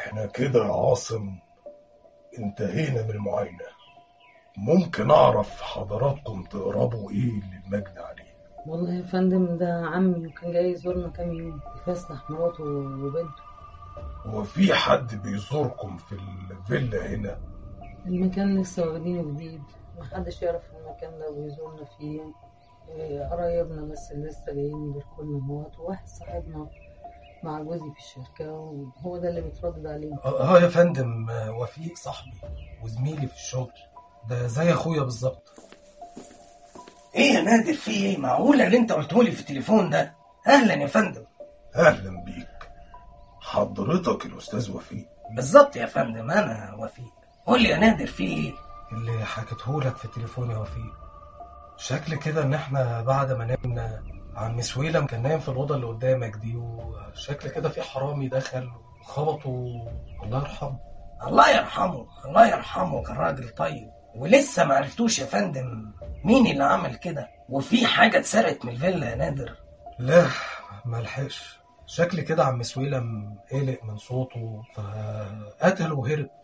احنا كده يا عاصم انتهينا من المعاينة ممكن اعرف حضراتكم تقربوا ايه للمجد عليه والله يا فندم ده عمي وكان جاي يزورنا كام يوم يفسح مراته وبنته هو في حد بيزوركم في الفيلا هنا المكان لسه واخدينه جديد محدش يعرف المكان ده ويزورنا فيه إيه، قرايبنا بس اللي لسه جايين يباركولنا موت وواحد صاحبنا مع جوزي في الشركة وهو ده اللي بيتردد عليه اه يا فندم آه، وفيق صاحبي وزميلي في الشغل ده زي اخويا بالظبط ايه يا نادر في ايه معقولة اللي انت قلته لي في التليفون ده اهلا يا فندم اهلا بيك حضرتك الاستاذ وفيق بالظبط يا فندم انا وفيق قول لي يا نادر في ايه اللي حكيتهولك في التليفون يا وفيق شكل كده ان احنا بعد ما نمنا عم سويلم كان نايم في الاوضه اللي قدامك دي وشكل كده في حرامي دخل وخبطه الله يرحمه الله يرحمه الله يرحمه كان راجل طيب ولسه ما عرفتوش يا فندم مين اللي عمل كده وفي حاجة اتسرقت من الفيلا يا نادر لا ملحقش شكل كده عم سويلم قلق من صوته فقتل وهرب